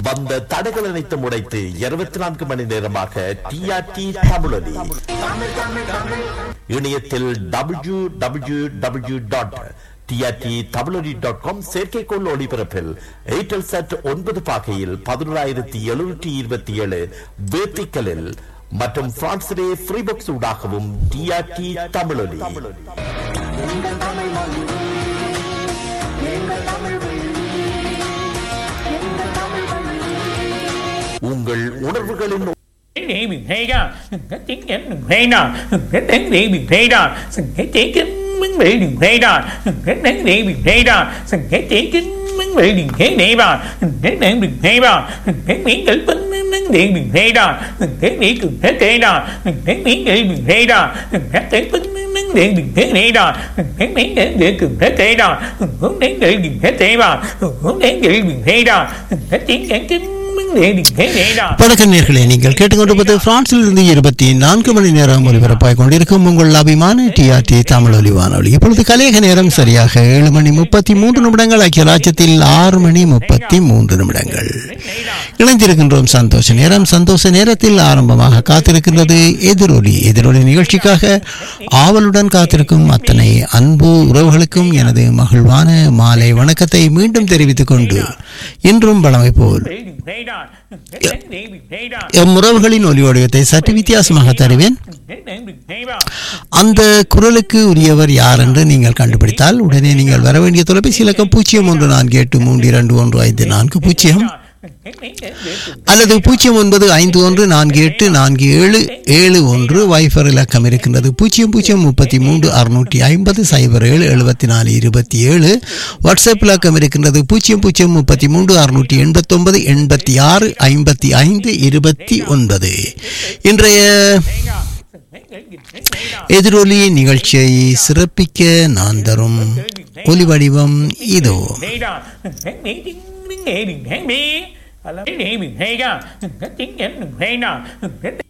வந்த தடைகள் அனைத்தும் உடைத்து இருபத்தி நான்கு மணி நேரமாக டிஆர்டி தமிழொலி இணையத்தில் W W W dot TRT Tamizholi dot com செயற்கைக்கோள் ஒளிபரப்பில் ஏர்டெல் சட் ஒன்பது பாகையில் பதினோராயிரத்தி எழுநூற்றி இருபத்தி ஏழு வேர்த்திக்கலில் மற்றும் பிரான்சிலே ஃப்ரீபாக்ஸ் ஊடாகவும் டிஆர்டி தமிழொலி எங்கள் தமிழ் மொழி எங்கள் தமிழ் மொழி எங்கள் தமிழ் மொழி உங்கள் உணர்வுகளின் để mình thấy đó cái tiếng nhắn đừng thấy đó cái tiếng để mình thấy đó cái tiếng kính mình bị đừng thấy đó cái tiếng để mình thấy đó cái tiếng kính mình bị đừng thấy để vào cái tiếng đừng thấy vào cái miếng để bánh nắng điện đừng thấy đó cái miếng đừng thấy thế đó cái miếng để mình thấy đó cái tiếng bánh nắng điện đừng thấy thế đó cái miếng để để đừng thấy thế đó hướng đến để đừng thấy thế vào hướng đến để đừng thấy đó cái tiếng nhắn kính mình để đừng thấy thế đó வணக்கம் நேர்களே நீங்கள் கேட்டுக்கொண்டிருப்பது பிரான்சில் இருந்து இருபத்தி நான்கு மணி நேரம் ஒலிபரப்பாய் கொண்டிருக்கும் உங்கள் அபிமான டிஆர்டி தமிழ் ஒலி வானொலி இப்பொழுது கலையக நேரம் சரியாக ஏழு மணி முப்பத்தி மூன்று நிமிடங்கள் ஐக்கிய ராஜ்யத்தில் ஆறு மணி முப்பத்தி மூன்று நிமிடங்கள் இணைந்திருக்கின்றோம் சந்தோஷ நேரம் சந்தோஷ நேரத்தில் ஆரம்பமாக காத்திருக்கின்றது எதிரொலி எதிரொலி நிகழ்ச்சிக்காக ஆவலுடன் காத்திருக்கும் அத்தனை அன்பு உறவுகளுக்கும் எனது மகிழ்வான மாலை வணக்கத்தை மீண்டும் தெரிவித்துக் கொண்டு இன்றும் பழமை போல் எம் உறவுகளின் ஒலி வடிவத்தை சற்று வித்தியாசமாக தருவேன் அந்த குரலுக்கு உரியவர் யார் என்று நீங்கள் கண்டுபிடித்தால் உடனே நீங்கள் வர வேண்டிய தொலைபேசி இலக்கம் பூஜ்ஜியம் ஒன்று நான்கு எட்டு மூன்று இரண்டு ஒன்று ஐந்து நான்கு பூஜ்ஜியம் அல்லது பூஜ்ஜியம் ஒன்பது ஐந்து ஒன்று நான்கு எட்டு நான்கு ஏழு ஏழு ஒன்று வைஃபர் இலக்கம் இருக்கின்றது பூஜ்ஜியம் பூஜ்ஜியம் முப்பத்தி மூன்று அறுநூற்றி ஐம்பது சைபர் ஏழு எழுபத்தி நாலு இருபத்தி ஏழு வாட்ஸ்அப் இலக்கம் இருக்கின்றது பூஜ்ஜியம் பூஜ்ஜியம் முப்பத்தி மூன்று அறுநூற்றி எண்பத்தொன்பது எண்பத்தி ஆறு ஐம்பத்தி ஐந்து இருபத்தி ஒன்பது இன்றைய எதிரொலி நிகழ்ச்சியை சிறப்பிக்க நான் தரும் ஒலி வடிவம் இதோ thấy đó cái miếng tiếng miếng nghe đừng thấy biết là cái để mình thấy đó cái tiếng nhắn đừng thấy đó cái